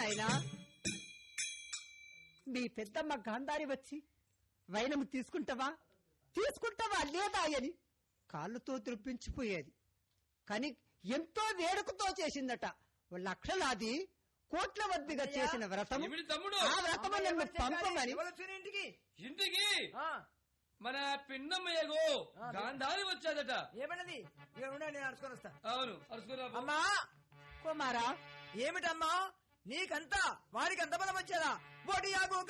నాయనా మీ పెద్దమ్మ గాంధారి వచ్చి వైనము తీసుకుంటావా తీసుకుంటావా లేదా అని కాళ్ళతో త్రిప్పించిపోయేది కానీ ఎంతో వేడుకతో చేసిందట లక్షలాది కోట్ల వద్దిగా చేసిన వ్రతం ఏమిటి తమ్ముడు ఆ వ్రతము నన్ను పంపమని ఎవరు వచ్చారు ఇంటికి ఇంటికి ఆ, మన పిన్నమ్మయ్యగో గాంధారి వచ్చాదట ఏమన్నది ఇక ఉండండి నేను అడుచుకొని వస్తా అవును అరుచుకురా అమ్మా కుమారా ఏమిటమ్మా నీకంతా వారికి ఎంత బలం వచ్చేదా బొడియాగు